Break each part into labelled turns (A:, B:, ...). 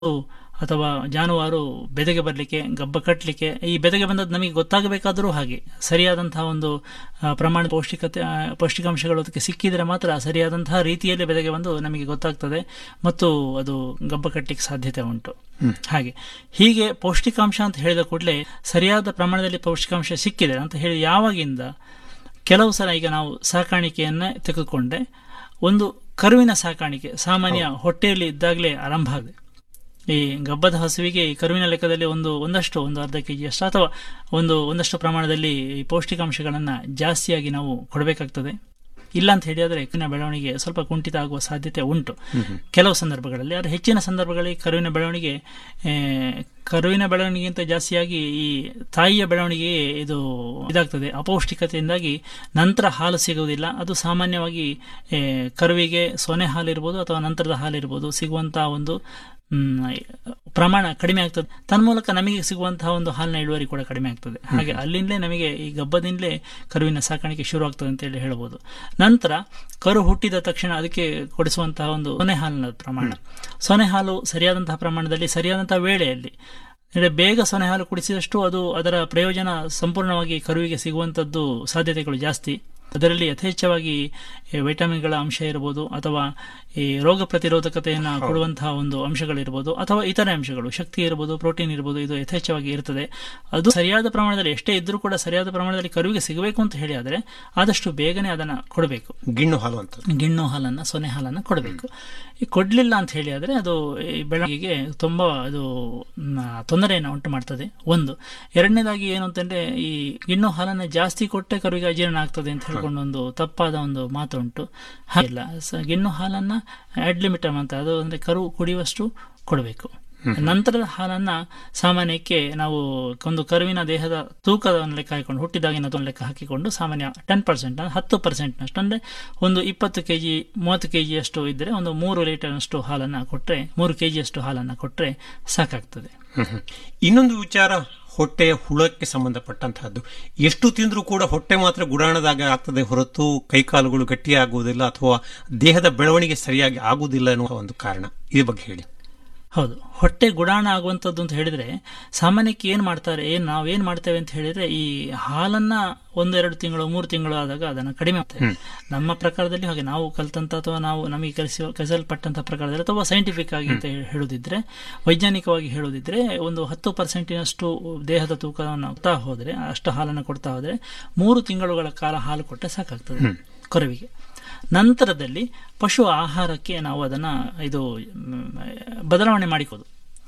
A: ಅಥವಾ ಜಾನುವಾರು ಬೆದೆಗೆ ಬರಲಿಕ್ಕೆ ಗಬ್ಬ ಕಟ್ಟಲಿಕ್ಕೆ ಈ ಬೆದೆಗೆ ಬಂದದ್ದು ನಮಗೆ ಗೊತ್ತಾಗಬೇಕಾದರೂ ಹಾಗೆ ಸರಿಯಾದಂತಹ ಒಂದು ಆ, ಪ್ರಮಾಣದ ಪೌಷ್ಟಿಕತೆ ಆ, ಪೌಷ್ಟಿಕಾಂಶಗಳು ಅದಕ್ಕೆ ಸಿಕ್ಕಿದರೆ ಮಾತ್ರ ಸರಿಯಾದಂತಹ ರೀತಿಯಲ್ಲಿ ಬೆದೆಗೆ ಬಂದು ನಮಗೆ ಗೊತ್ತಾಗ್ತದೆ ಮತ್ತು ಅದು ಗಬ್ಬ ಕಟ್ಟಲಿಕ್ಕೆ ಸಾಧ್ಯತೆ ಉಂಟು ಹಾಗೆ ಹೀಗೆ ಪೌಷ್ಟಿಕಾಂಶ ಅಂತ ಹೇಳಿದ ಕೂಡಲೇ ಸರಿಯಾದ ಪ್ರಮಾಣದಲ್ಲಿ ಪೌಷ್ಟಿಕಾಂಶ ಸಿಕ್ಕಿದೆ ಅಂತ ಹೇಳಿ ಯಾವಾಗಿಂದ ಕೆಲವು ಸಲ ಈಗ ನಾವು ಸಾಕಾಣಿಕೆಯನ್ನ ತೆಗೆದುಕೊಂಡೆ ಒಂದು ಕರುವಿನ ಸಾಕಾಣಿಕೆ ಸಾಮಾನ್ಯ ಹೊಟ್ಟೆಯಲ್ಲಿ ಇದ್ದಾಗಲೇ ಆರಂಭ ಆಗಿದೆ ಈ ಗಬ್ಬದ ಹಸುವಿಗೆ ಈ ಕರುವಿನ ಲೆಕ್ಕದಲ್ಲಿ ಒಂದು ಒಂದಷ್ಟು ಒಂದು ಅರ್ಧ ಕೆ ಅಷ್ಟು ಅಥವಾ ಒಂದು ಒಂದಷ್ಟು ಪ್ರಮಾಣದಲ್ಲಿ ಈ ಪೌಷ್ಟಿಕಾಂಶಗಳನ್ನು ಜಾಸ್ತಿಯಾಗಿ ನಾವು ಕೊಡಬೇಕಾಗ್ತದೆ ಇಲ್ಲ ಅಂತ ಹೇಳಿದ್ರೆ ಕರುವಿನ ಬೆಳವಣಿಗೆ ಸ್ವಲ್ಪ ಕುಂಠಿತ ಆಗುವ ಸಾಧ್ಯತೆ ಉಂಟು ಕೆಲವು ಸಂದರ್ಭಗಳಲ್ಲಿ ಆದರೆ ಹೆಚ್ಚಿನ ಸಂದರ್ಭಗಳಲ್ಲಿ ಕರುವಿನ ಬೆಳವಣಿಗೆ ಆ, ಕರುವಿನ ಬೆಳವಣಿಗೆಗಿಂತ ಜಾಸ್ತಿಯಾಗಿ ಈ ತಾಯಿಯ ಬೆಳವಣಿಗೆ ಇದು ಇದಾಗ್ತದೆ ಅಪೌಷ್ಟಿಕತೆಯಿಂದಾಗಿ ನಂತರ ಹಾಲು ಸಿಗುವುದಿಲ್ಲ ಅದು ಸಾಮಾನ್ಯವಾಗಿ ಆ, ಕರುವಿಗೆ ಸೊನೆ ಹಾಲು ಇರ್ಬೋದು ಅಥವಾ ನಂತರದ ಹಾಲು ಇರ್ಬೋದು ಸಿಗುವಂತಹ ಒಂದು ಮ್, ಪ್ರಮಾಣ ಕಡಿಮೆ ಆಗ್ತದೆ ತನ್ಮೂಲಕ ನಮಗೆ ಸಿಗುವಂತಹ ಒಂದು ಹಾಲಿನ ಇಳುವರಿ ಕೂಡ ಕಡಿಮೆ ಆಗ್ತದೆ ಹಾಗೆ ಅಲ್ಲಿಂದಲೇ ನಮಗೆ ಈ ಗಬ್ಬದಿಂದಲೇ ಕರುವಿನ ಸಾಕಾಣಿಕೆ ಶುರು ಆಗ್ತದೆ ಅಂತ ಹೇಳಿ ಹೇಳ್ಬೋದು ನಂತರ ಕರು ಹುಟ್ಟಿದ ತಕ್ಷಣ ಅದಕ್ಕೆ ಕೊಡಿಸುವಂತಹ ಒಂದು ಸೊನೆ ಹಾಲಿನ ಪ್ರಮಾಣ ಸೊನೆ ಹಾಲು ಸರಿಯಾದಂತಹ ಪ್ರಮಾಣದಲ್ಲಿ ಸರಿಯಾದಂತಹ ವೇಳೆಯಲ್ಲಿ ಅಂದ್ರೆ ಬೇಗ ಸೊನೆ ಹಾಲು ಕುಡಿಸಿದಷ್ಟು ಅದು ಅದರ ಪ್ರಯೋಜನ ಸಂಪೂರ್ಣವಾಗಿ ಕರುವಿಗೆ ಸಿಗುವಂಥದ್ದು ಸಾಧ್ಯತೆಗಳು ಜಾಸ್ತಿ ಅದರಲ್ಲಿ ಯಥೇಚ್ಛವಾಗಿ ಈ ವೈಟಮಿನ್ಗಳ ಅಂಶ ಇರ್ಬೋದು ಅಥವಾ ಈ ರೋಗ ಪ್ರತಿರೋಧಕತೆಯನ್ನು ಕೊಡುವಂತಹ ಒಂದು ಅಂಶಗಳಿರ್ಬೋದು ಅಥವಾ ಇತರೆ ಅಂಶಗಳು ಶಕ್ತಿ ಇರ್ಬೋದು ಪ್ರೋಟೀನ್ ಇರ್ಬೋದು ಇದು ಯಥೇಚ್ಛವಾಗಿ ಇರ್ತದೆ ಅದು ಸರಿಯಾದ ಪ್ರಮಾಣದಲ್ಲಿ ಎಷ್ಟೇ ಇದ್ರೂ ಕೂಡ ಸರಿಯಾದ ಪ್ರಮಾಣದಲ್ಲಿ ಕರುವಿಗೆ ಸಿಗಬೇಕು ಅಂತ ಹೇಳಿ ಆದರೆ ಆದಷ್ಟು ಬೇಗನೆ ಅದನ್ನು ಕೊಡಬೇಕು
B: ಗಿಣ್ಣು ಹಾಲು ಅಂತ
A: ಗಿಣ್ಣು ಹಾಲನ್ನ ಸೊನೆ ಹಾಲನ್ನ ಕೊಡಬೇಕು ಈ ಕೊಡ್ಲಿಲ್ಲ ಅಂತ ಹೇಳಿ ಆದ್ರೆ ಅದು ಈ ಬೆಳವಣಿಗೆಗೆ ತುಂಬಾ ಅದು ಮ್, ತೊಂದರೆಯನ್ನು ಉಂಟು ಮಾಡ್ತದೆ ಒಂದು ಎರಡನೇದಾಗಿ ಏನು ಅಂತಂದ್ರೆ ಈ ಗಿಣ್ಣು ಹಾಲನ್ನ ಜಾಸ್ತಿ ಕೊಟ್ಟೆ ಕರುವಿಗೆ ಅಜೀರ್ಣ ಆಗ್ತದೆ ಅಂತ ಹೇಳ್ಕೊಂಡು ಒಂದು ತಪ್ಪಾದ ಒಂದು ಮಾತು ಉಂಟು ಹಾಗಿಲ್ಲ ಸ- ಗಿಣ್ಣು ಹಾಲನ್ನ ಅಡ್ ಲಿಮಿಟಮ್ ಅಂತ ಅದು ಅಂದ್ರೆ ಕರು ಕುಡಿಯುವಷ್ಟು ಕೊಡಬೇಕು ನಂತರದ ಹಾಲನ್ನ ಸಾಮಾನ್ಯಕ್ಕೆ ನಾವು ಒಂದು ಕರುವಿನ ದೇಹದ ತೂಕವನ್ನು ಲೆಕ್ಕ ಹಾಕಿಕೊಂಡು ಹುಟ್ಟಿದಾಗಿನ ಅದನ್ನು ಲೆಕ್ಕ ಹಾಕಿಕೊಂಡು ಸಾಮಾನ್ಯ ಟೆನ್ ಪರ್ಸೆಂಟ್ ಹತ್ತು ಪರ್ಸೆಂಟ್ನಷ್ಟು ಅಂದ್ರೆ ಒಂದು ಇಪ್ಪತ್ತು ಕೆ ಜಿ ಮೂವತ್ತು ಕೆ ಜಿಯಷ್ಟು ಇದ್ದರೆ ಒಂದು ಮೂರು ಲೀಟರ್ನಷ್ಟು ಹಾಲನ್ನು ಕೊಟ್ಟರೆ ಮೂರು ಕೆ ಜಿಯಷ್ಟು ಹಾಲನ್ನು ಕೊಟ್ಟರೆ ಸಾಕಾಗ್ತದೆ
B: ಹ್ಮ್ ಹ್ಮ್. ಇನ್ನೊಂದು ವಿಚಾರ ಹೊಟ್ಟೆಯ ಹುಳಕ್ಕೆ ಸಂಬಂಧಪಟ್ಟಂತಹದ್ದು ಎಷ್ಟು ತಿಂದರೂ ಕೂಡ ಹೊಟ್ಟೆ ಮಾತ್ರ ಗುಡಾಣದಾಗ ಆಗ್ತದೆ ಹೊರತು ಕೈಕಾಲುಗಳು ಗಟ್ಟಿಯಾಗುವುದಿಲ್ಲ ಅಥವಾ ದೇಹದ ಬೆಳವಣಿಗೆ ಸರಿಯಾಗಿ ಆಗುವುದಿಲ್ಲ ಅನ್ನುವ ಒಂದು ಕಾರಣ ಈ ಬಗ್ಗೆ ಹೇಳಿ
A: ಹೌದು ಹೊಟ್ಟೆ ಗುಡಾಣ ಆಗುವಂಥದ್ದು ಅಂತ ಹೇಳಿದ್ರೆ ಸಾಮಾನ್ಯಕ್ಕೆ ಏನು ಮಾಡ್ತಾರೆ ಏನು ನಾವೇನು ಮಾಡ್ತೇವೆ ಅಂತ ಹೇಳಿದ್ರೆ ಈ ಹಾಲನ್ನ ಒಂದೆರಡು ತಿಂಗಳು ಮೂರು ತಿಂಗಳು ಆದಾಗ ಅದನ್ನು ಕಡಿಮೆ ಮಾಡ್ತೇವೆ ನಮ್ಮ ಪ್ರಕಾರದಲ್ಲಿ ಹಾಗೆ ನಾವು ಕಲ್ತಂತ ಅಥವಾ ನಾವು ನಮಗೆ ಕಲಿಸಿ ಕಲಿಸಲ್ಪಟ್ಟಂತ ಪ್ರಕಾರದಲ್ಲಿ ಅಥವಾ ಸೈಂಟಿಫಿಕ್ ಆಗಿ ಅಂತ ಹೇಳೋದಿದ್ರೆ ವೈಜ್ಞಾನಿಕವಾಗಿ ಹೇಳೋದಿದ್ರೆ ಒಂದು ಹತ್ತು ಪರ್ಸೆಂಟಿನಷ್ಟು ದೇಹದ ತೂಕವನ್ನು ಕೊಡ್ತಾ ಹೋದ್ರೆ ಅಷ್ಟು ಹಾಲನ್ನು ಕೊಡ್ತಾ ಹೋದ್ರೆ ಮೂರು ತಿಂಗಳುಗಳ ಕಾಲ ಹಾಲು ಕೊಟ್ಟರೆ ಸಾಕಾಗ್ತದೆ ಕರುವಿಗೆ ನಂತರದಲ್ಲಿ ಪಶು ಆಹಾರಕ್ಕೆ ನಾವು ಅದನ್ನ ಇದು ಮ್, ಬದಲಾವಣೆ ಮಾಡಿಕೋದು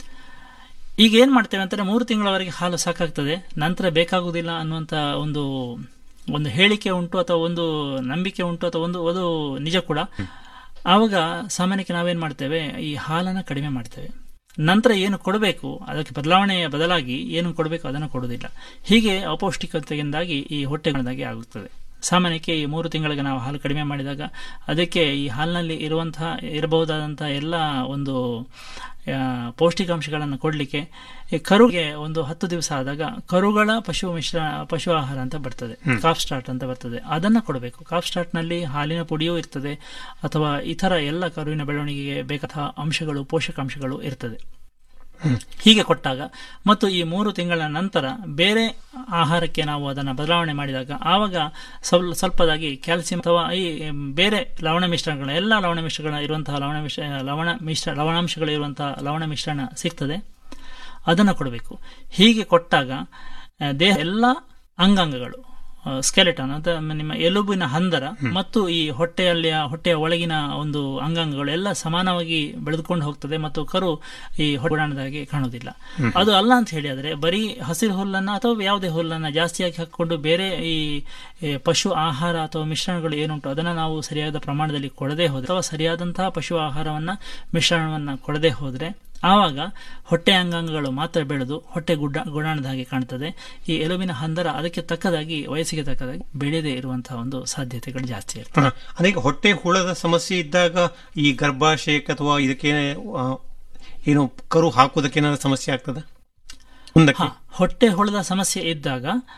A: ಈಗ ಏನ್ ಮಾಡ್ತೇವೆ ಅಂತಂದ್ರೆ ಮೂರು ತಿಂಗಳವರೆಗೆ ಹಾಲು ಸಾಕಾಗ್ತದೆ ನಂತರ ಬೇಕಾಗುವುದಿಲ್ಲ ಅನ್ನುವಂತ ಒಂದು ಒಂದು ಹೇಳಿಕೆ ಉಂಟು ಅಥವಾ ಒಂದು ನಂಬಿಕೆ ಉಂಟು ಅಥವಾ ಒಂದು ಅದು ನಿಜ ಕೂಡ ಆವಾಗ ಸಾಮಾನ್ಯಕ್ಕೆ ನಾವೇನ್ ಮಾಡ್ತೇವೆ ಈ ಹಾಲನ್ನ ಕಡಿಮೆ ಮಾಡ್ತೇವೆ ನಂತರ ಏನು ಕೊಡಬೇಕು ಅದಕ್ಕೆ ಬದಲಾವಣೆಯ ಬದಲಾಗಿ ಏನು ಕೊಡಬೇಕು ಅದನ್ನು ಕೊಡುವುದಿಲ್ಲ ಹೀಗೆ ಅಪೌಷ್ಟಿಕತೆಯಿಂದಾಗಿ ಈ ಹೊಟ್ಟೆಗಳದಾಗಿ ಆಗುತ್ತದೆ ಸಾಮಾನ್ಯಕ್ಕೆ ಈ ಮೂರು ತಿಂಗಳಿಗೆ ನಾವು ಹಾಲು ಕಡಿಮೆ ಮಾಡಿದಾಗ ಅದಕ್ಕೆ ಈ ಹಾಲಿನಲ್ಲಿ ಇರುವಂತಹ ಇರಬಹುದಾದಂತಹ ಎಲ್ಲ ಒಂದು ಆ, ಪೌಷ್ಟಿಕಾಂಶಗಳನ್ನು ಕೊಡಲಿಕ್ಕೆ ಈ ಕರುಗೆ ಒಂದು ಹತ್ತು ದಿವಸ ಆದಾಗ ಕರುಗಳ ಪಶು ಮಿಶ್ರ ಪಶು ಆಹಾರ ಅಂತ ಬರ್ತದೆ ಕಾಫ್ ಸ್ಟಾರ್ಟ್ ಅಂತ ಬರ್ತದೆ ಅದನ್ನ ಕೊಡಬೇಕು ಕಾಫ್ ಸ್ಟಾರ್ಟ್ ನಲ್ಲಿ ಹಾಲಿನ ಪುಡಿಯೂ ಇರ್ತದೆ ಅಥವಾ ಇತರ ಎಲ್ಲ ಕರುವಿನ ಬೆಳವಣಿಗೆಗೆ ಬೇಕಾದ ಅಂಶಗಳು ಪೋಷಕಾಂಶಗಳು ಇರ್ತದೆ ಹೀಗೆ ಕೊಟ್ಟಾಗ ಮತ್ತು ಈ ಮೂರು ತಿಂಗಳ ನಂತರ ಬೇರೆ ಆಹಾರಕ್ಕೆ ನಾವು ಅದನ್ನು ಬದಲಾವಣೆ ಮಾಡಿದಾಗ ಆವಾಗ ಸ್ವಲ್ಪ ಸ್ವಲ್ಪದಾಗಿ ಕ್ಯಾಲ್ಸಿಯಂ ಅಥವಾ ಈ ಬೇರೆ ಲವಣ ಮಿಶ್ರಣಗಳ ಎಲ್ಲ ಲವಣ ಮಿಶ್ರಗಳ ಇರುವಂತಹ ಲವಣ ಮಿಶ್ರ ಲವಣ ಮಿಶ್ರ ಲವಣಾಂಶಗಳು ಇರುವಂತಹ ಲವಣ ಮಿಶ್ರಣ ಸಿಗ್ತದೆ ಅದನ್ನು ಕೊಡಬೇಕು ಹೀಗೆ ಕೊಟ್ಟಾಗ ಆ, ದೇಹ ಎಲ್ಲ ಅಂಗಾಂಗಗಳು ಸ್ಕೆಲೆಟನ್ ಅಂತ ನಿಮ್ಮ ಎಲುಬಿನ ಹಂದರ ಮತ್ತು ಈ ಹೊಟ್ಟೆಯಲ್ಲಿಯ ಹೊಟ್ಟೆಯ ಒಳಗಿನ ಒಂದು ಅಂಗಾಂಗಗಳು ಎಲ್ಲ ಸಮಾನವಾಗಿ ಬೆಳೆದುಕೊಂಡು ಹೋಗ್ತದೆ ಮತ್ತು ಕರು ಈ ಹೊಡಾಣದಾಗಿ ಕಾಣುವುದಿಲ್ಲ ಅದು ಅಲ್ಲ ಅಂತ ಹೇಳಿ ಆದ್ರೆ ಬರೀ ಹಸಿರು ಹುಲ್ಲನ್ನ ಅಥವಾ ಯಾವುದೇ ಹುಲ್ಲನ್ನ ಜಾಸ್ತಿಯಾಗಿ ಹಾಕಿಕೊಂಡು ಬೇರೆ ಈ ಈ ಪಶು ಆಹಾರ ಅಥವಾ ಮಿಶ್ರಣಗಳು ಏನುಂಟು ಅದನ್ನ ನಾವು ಸರಿಯಾದ ಪ್ರಮಾಣದಲ್ಲಿ ಕೊಡದೇ ಹೋದ್ರೆ ಅಥವಾ ಸರಿಯಾದಂತಹ ಪಶು ಆಹಾರವನ್ನ ಮಿಶ್ರಣವನ್ನ ಕೊಡದೇ ಹೋದ್ರೆ ಆವಾಗ ಹೊಟ್ಟೆ ಅಂಗಾಂಗಗಳು ಮಾತ್ರ ಬೆಳೆದು ಹೊಟ್ಟೆ ಗುಡ್ಡ ಗುಡಾಣದ ಹಾಗೆ ಕಾಣ್ತದೆ ಈ ಎಲುಬಿನ ಹಂದರ ಅದಕ್ಕೆ ತಕ್ಕದಾಗಿ ವಯಸ್ಸಿಗೆ ತಕ್ಕದಾಗಿ ಬೆಳೆಯದೇ ಇರುವಂತಹ ಒಂದು ಸಾಧ್ಯತೆಗಳು ಜಾಸ್ತಿ ಇರ್ತದೆ
B: ಹ. ಅದಕ್ಕೆ ಹೊಟ್ಟೆ ಹುಳದ ಸಮಸ್ಯೆ ಇದ್ದಾಗ ಈ ಗರ್ಭಾಶಯಕ್ಕೆ ಅಥವಾ ಇದಕ್ಕೆ ಆ, ಏನು ಕರು ಹಾಕುವುದಕ್ಕೆ ಏನಾದ್ರು ಸಮಸ್ಯೆ ಆಗ್ತದ ಮುಂದಕ್ಕೆ
A: ಹಾ ಹೊಟ್ಟೆ ಹುಳದ ಸಮಸ್ಯೆ ಇದ್ದಾಗ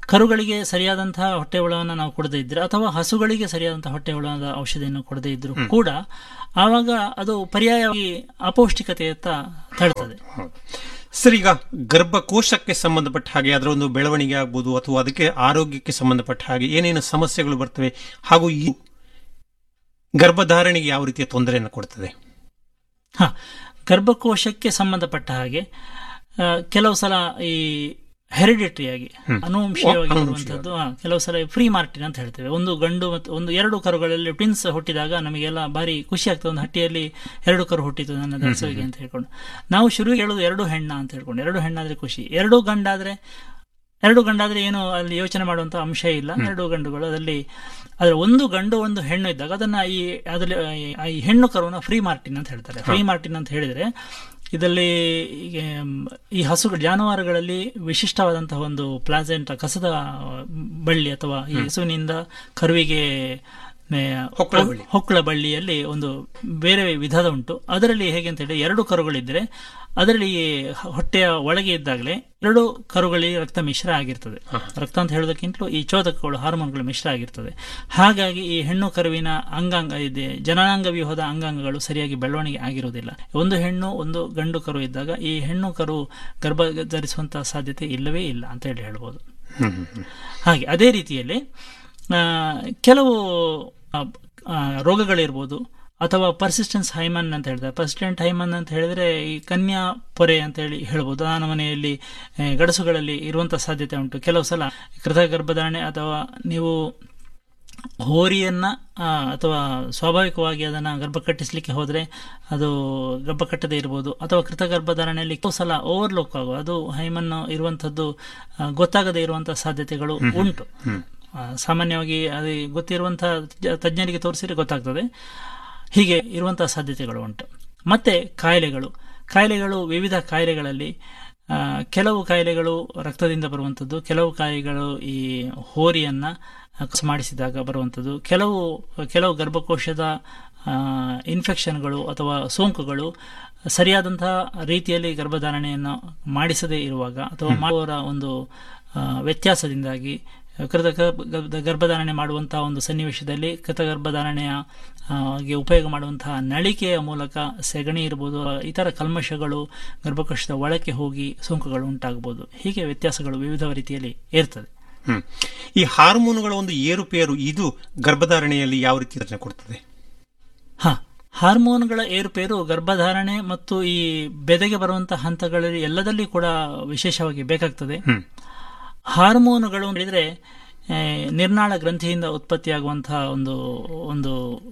A: ಕರುಗಳಿಗೆ ಸರಿಯಾದಂತಹ ಹೊಟ್ಟೆ ಹುಳವನ್ನು ನಾವು ಕೊಡದೇ ಇದ್ರೆ ಅಥವಾ ಹಸುಗಳಿಗೆ ಸರಿಯಾದಂತಹ ಹೊಟ್ಟೆ ಹುಳದ ಔಷಧಿಯನ್ನು ಕೊಡದೇ ಇದ್ರೂ ಕೂಡ ಆವಾಗ ಅದು ಪರ್ಯಾಯವಾಗಿ ಅಪೌಷ್ಟಿಕತೆಯತ್ತ ತಳ್ತದೆ
B: ಸರ್ ಈಗ ಗರ್ಭಕೋಶಕ್ಕೆ ಸಂಬಂಧಪಟ್ಟ ಹಾಗೆ ಅದರ ಒಂದು ಬೆಳವಣಿಗೆ ಆಗ್ಬೋದು ಅಥವಾ ಅದಕ್ಕೆ ಆರೋಗ್ಯಕ್ಕೆ ಸಂಬಂಧಪಟ್ಟ ಹಾಗೆ ಏನೇನು ಸಮಸ್ಯೆಗಳು ಬರ್ತವೆ ಹಾಗೂ ಈ ಗರ್ಭಧಾರಣೆಗೆ ಯಾವ ರೀತಿಯ ತೊಂದರೆಯನ್ನು ಕೊಡ್ತದೆ
A: ಹ ಗರ್ಭಕೋಶಕ್ಕೆ ಸಂಬಂಧಪಟ್ಟ ಹಾಗೆ ಆ, ಕೆಲವು ಸಲ ಈ ಹೆರಿಡಿಟರಿಯಾಗಿ ಅನುವಂಶೀಯವಾಗಿ
B: ಅನುವಂಶೀಯವಾಗಿ.
A: ಬರುವಂತದ್ದು ಆ, ಕೆಲವು ಸಲ ಫ್ರೀ ಮಾರ್ಟಿನ್ ಅಂತ ಹೇಳ್ತೇವೆ ಒಂದು ಗಂಡು ಮತ್ತು ಒಂದು ಎರಡು ಕರುಗಳಲ್ಲಿ ಟ್ವಿನ್ಸ್ ಹುಟ್ಟಿದಾಗ ನಮಗೆಲ್ಲ ಭಾರಿ ಖುಷಿ ಆಗ್ತದೆ ಒಂದು ಹಟ್ಟಿಯಲ್ಲಿ ಎರಡು ಕರು ಹುಟ್ಟಿತು ನನ್ನ ದರ್ಸವಿಗೆ ಅಂತ ಹೇಳ್ಕೊಂಡು ನಾವು ಶುರು ಹೇಳೋದು ಎರಡು ಹೆಣ್ಣ ಅಂತ ಹೇಳ್ಕೊಂಡು ಎರಡು ಹೆಣ್ಣಾದ್ರೆ ಖುಷಿ ಎರಡು ಗಂಡಾದ್ರೆ ಎರಡು ಗಂಡಾದ್ರೆ ಏನು ಅಲ್ಲಿ ಯೋಚನೆ ಮಾಡುವಂತ ಅಂಶ ಇಲ್ಲ ಎರಡು ಗಂಡುಗಳು ಅದರಲ್ಲಿ ಆದ್ರೆ ಒಂದು ಗಂಡು ಒಂದು ಹೆಣ್ಣು ಇದ್ದಾಗ ಅದನ್ನ ಈ ಅದರಲ್ಲಿ ಈ- ಈ ಹೆಣ್ಣು ಕರುವನ್ನ ಫ್ರೀ ಮಾರ್ಟಿನ್ ಅಂತ ಹೇಳ್ತಾರೆ ಫ್ರೀ ಮಾರ್ಟಿನ್ ಅಂತ ಹೇಳಿದ್ರೆ ಇದರಲ್ಲಿ ಈಗ, ಮ್, ಈ ಹಸುಗಳು ಜಾನುವಾರುಗಳಲ್ಲಿ ವಿಶಿಷ್ಟವಾದಂತಹ ಒಂದು ಪ್ಲಾಸೆಂಟ್ ಕಸದ ಬಳ್ಳಿ ಅಥವಾ ಈ ಹಸುವಿನಿಂದ ಕರುವಿಗೆ ನೆ,
B: ಹೊಕ್ಕಳ ಬಳ್ಳಿ.
A: ಹೊಕ್ಕಳ ಬಳ್ಳಿಯಲ್ಲಿ ಒಂದು ಬೇರೆ ವಿಧದ ಉಂಟು ಅದರಲ್ಲಿ ಹೇಗೆ ಅಂತ ಹೇಳಿ ಎರಡು ಕರುಗಳಿದ್ರೆ ಅದರಲ್ಲಿ ಹೊಟ್ಟೆಯ ಒಳಗೆ ಇದ್ದಾಗಲೇ ಎರಡು ಕರುಗಳಿಗೆ ರಕ್ತ ಮಿಶ್ರ ಆಗಿರ್ತದೆ ರಕ್ತ ಅಂತ ಹೇಳೋದಕ್ಕಿಂತಲೂ ಈ ಚೋದಕಗಳು ಹಾರ್ಮೋನ್ಗಳು ಮಿಶ್ರ ಆಗಿರ್ತದೆ ಹಾಗಾಗಿ ಈ ಹೆಣ್ಣು ಕರುವಿನ ಅಂಗಾಂಗ ಇದೆ ಜನನಾಂಗ ವ್ಯೂಹದ ಅಂಗಾಂಗಗಳು ಸರಿಯಾಗಿ ಬೆಳವಣಿಗೆ ಆಗಿರುವುದಿಲ್ಲ ಒಂದು ಹೆಣ್ಣು ಒಂದು ಗಂಡು ಕರು ಇದ್ದಾಗ ಈ ಹೆಣ್ಣು ಕರು ಗರ್ಭ ಧರಿಸುವಂತಹ ಸಾಧ್ಯತೆ ಇಲ್ಲವೇ ಇಲ್ಲ ಅಂತ ಹೇಳಿ ಹೇಳ್ಬೋದು ಹಾಗೆ ಅದೇ ರೀತಿಯಲ್ಲಿ ಆ, ಕೆಲವು ಆ, ಆ, ರೋಗಗಳಿರ್ಬೋದು ಅಥವಾ ಪರ್ಸಿಸ್ಟೆನ್ಸ್ ಹೈಮನ್ ಅಂತ ಹೇಳ್ತಾರೆ ಪರ್ಸಿಸ್ಟೆಂಟ್ ಹೈಮನ್ ಅಂತ ಹೇಳಿದ್ರೆ ಈ ಕನ್ಯಾ ಪೊರೆ ಅಂತ ಹೇಳಿ ಹೇಳ್ಬೋದು ನಾನು ಮನೆಯಲ್ಲಿ ಆ, ಗಡಸುಗಳಲ್ಲಿ ಇರುವಂತ ಸಾಧ್ಯತೆ ಉಂಟು ಕೆಲವು ಸಲ ಕೃತಕ ಗರ್ಭಧಾರಣೆ ಅಥವಾ ನೀವು ಹೋರಿಯನ್ನ ಆ, ಅಥವಾ ಸ್ವಾಭಾವಿಕವಾಗಿ ಅದನ್ನ ಗರ್ಭ ಕಟ್ಟಿಸ್ಲಿಕ್ಕೆ ಹೋದ್ರೆ ಅದು ಗರ್ಭ ಕಟ್ಟದೇ ಇರ್ಬೋದು ಅಥವಾ ಕೃತ ಗರ್ಭಧಾರಣೆಯಲ್ಲಿ ಕೆಲವು ಸಲ ಓವರ್ಲುಕ್ ಆಗುವ ಅದು ಹೈಮನ್ ಇರುವಂತದ್ದು ಆ, ಗೊತ್ತಾಗದೇ ಇರುವಂತಹ ಸಾಧ್ಯತೆಗಳು ಉಂಟು ಆ, ಸಾಮಾನ್ಯವಾಗಿ ಅದು ಗೊತ್ತಿರುವಂತಹ ಜ- ತಜ್ಞರಿಗೆ ತೋರಿಸಿದ್ರೆ ಗೊತ್ತಾಗ್ತದೆ ಹೀಗೆ ಇರುವಂತಹ ಸಾಧ್ಯತೆಗಳು ಉಂಟು ಮತ್ತೆ ಕಾಯಿಲೆಗಳು ಕಾಯಿಲೆಗಳು ವಿವಿಧ ಕಾಯಿಲೆಗಳಲ್ಲಿ ಆ, ಕೆಲವು ಕಾಯಿಲೆಗಳು ರಕ್ತದಿಂದ ಬರುವಂಥದ್ದು ಕೆಲವು ಕಾಯಿಲೆಗಳು ಈ ಹೋರಿಯನ್ನ ಕಸ ಮಾಡಿಸಿದಾಗ ಬರುವಂಥದ್ದು ಕೆಲವು ಕೆಲವು ಗರ್ಭಕೋಶದ ಇನ್ಫೆಕ್ಷನ್ಗಳು ಅಥವಾ ಸೋಂಕುಗಳು ಸರಿಯಾದಂತಹ ರೀತಿಯಲ್ಲಿ ಗರ್ಭಧಾರಣೆಯನ್ನು ಮಾಡಿಸದೇ ಇರುವಾಗ ಅಥವಾ ಮಾಡುವವರ ಒಂದು ಆ, ವ್ಯತ್ಯಾಸದಿಂದಾಗಿ ಕೃತಕ ಗರ್ಭ- ಗರ್ಭಧಾರಣೆ ಮಾಡುವಂತಹ ಒಂದು ಸನ್ನಿವೇಶದಲ್ಲಿ ಕೃತ ಗರ್ಭಧಾರಣೆಯ ಆ, ಗೆ ಉಪಯೋಗ ಮಾಡುವಂತಹ ನಳಿಕೆಯ ಮೂಲಕ ಸೆಗಣಿ ಇರ್ಬೋದು ಇತರ ಕಲ್ಮಶಗಳು ಗರ್ಭಕೋಶದ ಒಳಕ್ಕೆ ಹೋಗಿ ಸೋಂಕುಗಳು ಉಂಟಾಗಬಹುದು ಹೀಗೆ ವ್ಯತ್ಯಾಸಗಳು ವಿವಿಧ ರೀತಿಯಲ್ಲಿ ಇರ್ತದೆ
B: ಹ್ಮ್. ಈ ಹಾರ್ಮೋನುಗಳ ಒಂದು ಏರುಪೇರು ಇದು ಗರ್ಭಧಾರಣೆಯಲ್ಲಿ ಯಾವ ರೀತಿ ರಚನೆ ಕೊಡ್ತದೆ
A: ಹ ಹಾರ್ಮೋನ್ಗಳ ಏರುಪೇರು ಗರ್ಭಧಾರಣೆ ಮತ್ತು ಈ ಬೆದೆಗೆ ಬರುವಂತಹ ಹಂತಗಳಲ್ಲಿ ಎಲ್ಲದಲ್ಲಿ ಕೂಡ ವಿಶೇಷವಾಗಿ ಬೇಕಾಗ್ತದೆ
B: ಹ್ಮ್.
A: ಹಾರ್ಮೋನುಗಳು ಹೇಳಿದ್ರೆ ಆ, ನಿರ್ನಾಳ ಗ್ರಂಥಿಯಿಂದ ಉತ್ಪತ್ತಿಯಾಗುವಂತಹ ಒಂದು ಒಂದು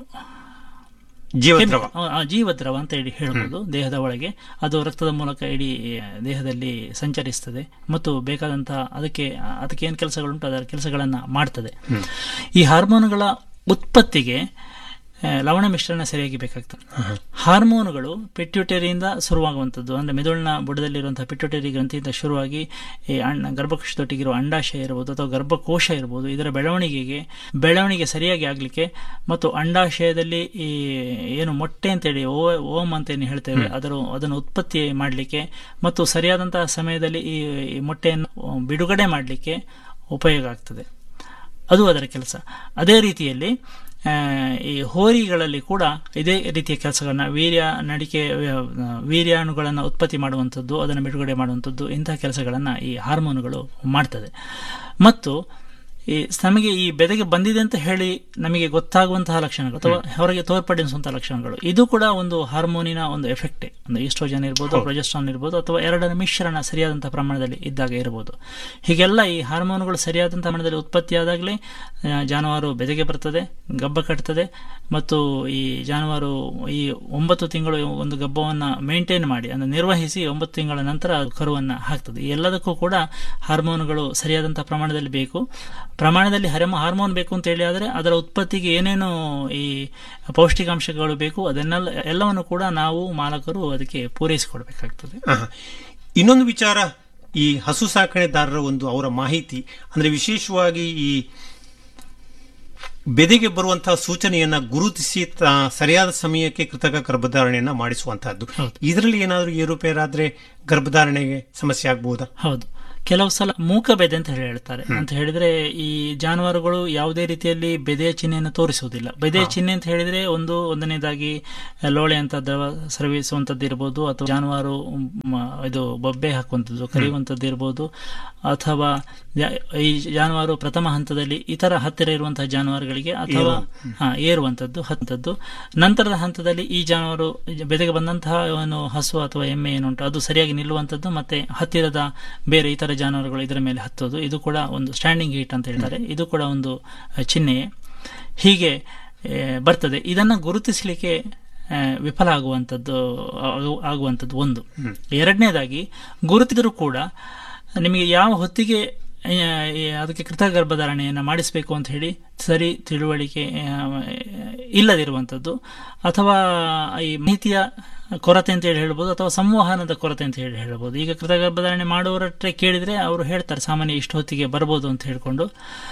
B: ಜೀವದ್ರವ
A: ಆ, ಆ, ಜೀವದ್ರವ ಅಂತ ಹೇಳಿ ಹೇಳ್ಬೋದು ದೇಹದ ಒಳಗೆ ಅದು ರಕ್ತದ ಮೂಲಕ ಇಡೀ ದೇಹದಲ್ಲಿ ಸಂಚರಿಸ್ತದೆ ಮತ್ತು ಬೇಕಾದಂತಹ ಅದಕ್ಕೆ ಅದಕ್ಕೆ ಏನು ಕೆಲಸಗಳುಂಟು ಅದರ ಕೆಲಸಗಳನ್ನ ಮಾಡ್ತದೆ ಈ ಹಾರ್ಮೋನುಗಳ ಉತ್ಪತ್ತಿಗೆ ಆ, ಲವಣ ಮಿಶ್ರಣ ಸರಿಯಾಗಿ ಬೇಕಾಗ್ತದೆ ಹಾರ್ಮೋನುಗಳು ಪಿಟ್ಯೂಟರಿಯಿಂದ ಶುರುವಾಗುವಂಥದ್ದು ಅಂದ್ರೆ ಮೆದುಳಿನ ಬುಡದಲ್ಲಿರುವಂತಹ ಪಿಟ್ಯೂಟರಿ ಗ್ರಂಥಿಯಿಂದ ಶುರುವಾಗಿ ಈ ಅಣ್ಣ ಗರ್ಭಕೋಶದೊಟ್ಟಿಗಿರುವ ಅಂಡಾಶಯ ಇರ್ಬೋದು ಅಥವಾ ಗರ್ಭಕೋಶ ಇರ್ಬೋದು ಇದರ ಬೆಳವಣಿಗೆಗೆ ಬೆಳವಣಿಗೆ ಸರಿಯಾಗಿ ಆಗಲಿಕ್ಕೆ ಮತ್ತು ಅಂಡಾಶಯದಲ್ಲಿ ಈ ಏನು ಮೊಟ್ಟೆ ಅಂತೇಳಿ ಓ ಓಮ್ ಅಂತ ಏನು ಹೇಳ್ತೇವೆ ಅದರ ಅದನ್ನು ಉತ್ಪತ್ತಿ ಮಾಡಲಿಕ್ಕೆ ಮತ್ತು ಸರಿಯಾದಂತಹ ಸಮಯದಲ್ಲಿ ಈ ಈ ಮೊಟ್ಟೆಯನ್ನು ಬಿಡುಗಡೆ ಮಾಡಲಿಕ್ಕೆ ಉಪಯೋಗ ಆಗ್ತದೆ ಅದು ಅದರ ಕೆಲಸ ಅದೇ ರೀತಿಯಲ್ಲಿ ಆ, ಈ ಹೋರಿಗಳಲ್ಲಿ ಕೂಡ ಇದೇ ರೀತಿಯ ಕೆಲಸಗಳನ್ನ ವೀರ್ಯ ನಡಿಕೆ ಆ, ವೀರ್ಯಾಣುಗಳನ್ನು ಉತ್ಪತ್ತಿ ಮಾಡುವಂಥದ್ದು ಅದನ್ನು ಬಿಡುಗಡೆ ಮಾಡುವಂಥದ್ದು ಇಂತಹ ಕೆಲಸಗಳನ್ನು ಈ ಹಾರ್ಮೋನುಗಳು ಮಾಡ್ತದೆ ಮತ್ತು ಈ ನಮಗೆ ಈ ಬೆದೆಗೆ ಬಂದಿದೆ ಅಂತ ಹೇಳಿ ನಮಗೆ ಗೊತ್ತಾಗುವಂತಹ ಲಕ್ಷಣಗಳು ಅಥವಾ ಹೊರಗೆ ತೋರ್ಪಡಿಸುವಂತಹ ಲಕ್ಷಣಗಳು ಇದು ಕೂಡ ಒಂದು ಹಾರ್ಮೋನಿನ ಒಂದು ಎಫೆಕ್ಟೇ ಒಂದು ಈಸ್ಟ್ರೋಜನ್ ಇರ್ಬೋದು ಪ್ರೊಜೆಸ್ಟ್ರಾನ್ ಇರ್ಬೋದು ಅಥವಾ ಎರಡರ ಮಿಶ್ರಣ ಸರಿಯಾದಂತಹ ಪ್ರಮಾಣದಲ್ಲಿ ಇದ್ದಾಗ ಇರಬಹುದು ಹೀಗೆಲ್ಲ ಈ ಹಾರ್ಮೋನುಗಳು ಸರಿಯಾದಂತಹ ಪ್ರಮಾಣದಲ್ಲಿ ಉತ್ಪತ್ತಿಯಾದಾಗಲೇ ಆ, ಜಾನುವಾರು ಬೆದೆಗೆ ಬರ್ತದೆ ಗಬ್ಬ ಕಟ್ತದೆ ಮತ್ತು ಈ ಜಾನುವಾರು ಈ ಒಂಬತ್ತು ತಿಂಗಳು ಒಂದು ಗಬ್ಬವನ್ನು ಮೇಂಟೈನ್ ಮಾಡಿ ಅಂದ್ರೆ ನಿರ್ವಹಿಸಿ ಒಂಬತ್ತು ತಿಂಗಳ ನಂತರ ಅದು ಕರುವನ್ನು ಹಾಕ್ತದೆ ಈ ಎಲ್ಲದಕ್ಕೂ ಕೂಡ ಹಾರ್ಮೋನುಗಳು ಸರಿಯಾದಂತಹ ಪ್ರಮಾಣದಲ್ಲಿ ಬೇಕು ಪ್ರಮಾಣದಲ್ಲಿ ಹರಮ ಹಾರ್ಮೋನ್ ಬೇಕು ಅಂತ ಹೇಳಿ ಆದರೆ ಅದರ ಉತ್ಪತ್ತಿಗೆ ಏನೇನು ಈ ಪೌಷ್ಟಿಕಾಂಶಗಳು ಬೇಕು ಅದನ್ನೆಲ್ಲ ಎಲ್ಲವನ್ನು ಕೂಡ ನಾವು ಮಾಲಕರು ಅದಕ್ಕೆ ಪೂರೈಸಿಕೊಡ್ಬೇಕಾಗ್ತದೆ
B: ಆಹಾ. ಇನ್ನೊಂದು ವಿಚಾರ ಈ ಹಸು ಸಾಕಣೆದಾರರ ಒಂದು ಅವರ ಮಾಹಿತಿ ಅಂದ್ರೆ ವಿಶೇಷವಾಗಿ ಈ ಬೆದೆಗೆ ಬರುವಂತಹ ಸೂಚನೆಯನ್ನ ಗುರುತಿಸಿ ತ- ಸರಿಯಾದ ಸಮಯಕ್ಕೆ ಕೃತಕ ಗರ್ಭಧಾರಣೆಯನ್ನ ಮಾಡಿಸುವಂತಹದ್ದು
A: ಹೌದು.
B: ಇದರಲ್ಲಿ ಏನಾದರೂ ಏರುಪೇರಾದ್ರೆ ಗರ್ಭಧಾರಣೆಗೆ ಸಮಸ್ಯೆ ಆಗಬಹುದಾ
A: ಹೌದು ಕೆಲವು ಸಲ ಮೂಕ ಬೆದೆ ಅಂತ ಹೇಳಿ ಹೇಳ್ತಾರೆ ಅಂತ ಹೇಳಿದ್ರೆ ಈ ಜಾನುವಾರುಗಳು ಯಾವುದೇ ರೀತಿಯಲ್ಲಿ ಬೆದೆಯ ಚಿಹ್ನೆಯನ್ನು ತೋರಿಸುವುದಿಲ್ಲ ಬೆದೆಯ ಚಿಹ್ನೆ ಅಂತ ಹೇಳಿದ್ರೆ ಒಂದು ಒಂದನೇದಾಗಿ ಲೋಳೆ ಅಂತ ದ್ರವ ಸ್ರವಿಸುವಂತದ್ದು ಇರ್ಬೋದು ಅಥವಾ ಜಾನುವಾರು ಮ್, ಇದು ಬೊಬ್ಬೆ ಹಾಕುವಂಥದ್ದು ಕರೆಯುವಂಥದ್ದು ಇರ್ಬೋದು ಅಥವಾ ಜಾ- ಈ ಜಾನುವಾರು ಪ್ರಥಮ ಹಂತದಲ್ಲಿ ಇತರ ಹತ್ತಿರ ಇರುವಂತಹ ಜಾನುವಾರುಗಳಿಗೆ ಅಥವಾ ಹಾ, ಏರುವಂಥದ್ದು ಹಂತದ್ದು ನಂತರದ ಹಂತದಲ್ಲಿ ಈ ಜಾನುವಾರು ಬೆದೆಗೆ ಬಂದಂತಹ ಏನು ಹಸು ಅಥವಾ ಎಮ್ಮೆ ಏನುಂಟು ಅದು ಸರಿಯಾಗಿ ನಿಲ್ಲುವಂಥದ್ದು ಮತ್ತೆ ಹತ್ತಿರದ ಬೇರೆ ಇತರ ಜಾನುವಾರುಗಳು ಇದರ ಮೇಲೆ ಹತ್ತೋದು ಇದು ಕೂಡ ಒಂದು ಸ್ಟ್ಯಾಂಡಿಂಗ್ ಹೀಟ್ ಅಂತ ಹೇಳ್ತಾರೆ ಇದು ಕೂಡ ಒಂದು ಅಹ್, ಚಿಹ್ನೆಯೇ ಹೀಗೆ ಆ, ಬರ್ತದೆ ಇದನ್ನು ಗುರುತಿಸಲಿಕ್ಕೆ ಆ, ವಿಫಲ ಆಗುವಂಥದ್ದು ಆಗು- ಆಗುವಂಥದ್ದು ಒಂದು ಎರಡನೇದಾಗಿ ಗುರುತಿದ್ರು ಕೂಡ ನಿಮಗೆ ಯಾವ ಹೊತ್ತಿಗೆ ಆ, ಈ ಅದಕ್ಕೆ ಕೃತಗರ್ಭಧಾರಣೆಯನ್ನು ಮಾಡಿಸಬೇಕು ಅಂತ ಹೇಳಿ ಸರಿ ತಿಳುವಳಿಕೆ ಆ, ಇಲ್ಲದಿರುವಂಥದ್ದು ಅಥವಾ ಈ ಮಾಹಿತಿಯ ಕೊರತೆ ಅಂತ ಹೇಳಿ ಹೇಳ್ಬೋದು ಅಥವಾ ಸಂವಹನದ ಕೊರತೆ ಅಂತ ಹೇಳಿ ಹೇಳ್ಬೋದು ಈಗ ಕೃತಗರ್ಭಧಾರಣೆ ಮಾಡುವವರಟ್ರೆ ಕೇಳಿದ್ರೆ ಅವರು ಹೇಳ್ತಾರೆ ಸಾಮಾನ್ಯ ಇಷ್ಟು ಹೊತ್ತಿಗೆ ಬರ್ಬೋದು ಅಂತ ಹೇಳ್ಕೊಂಡು